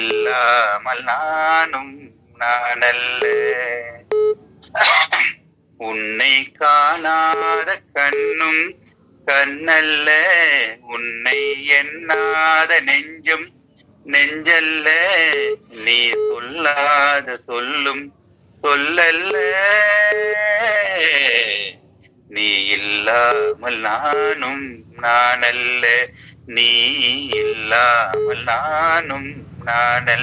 இல்லாமல் நானும் நானல்ல உன்னை காணாத கண்ணும் கண்ணல்ல உன்னை எண்ணாத நெஞ்சும் நெஞ்சல்ல நீ சொல்லாத சொல்லும் சொல்லல்ல நீ இல்லாமல் நானும் நானல்ல நீ இல்லாமல் நானும் நானல்ல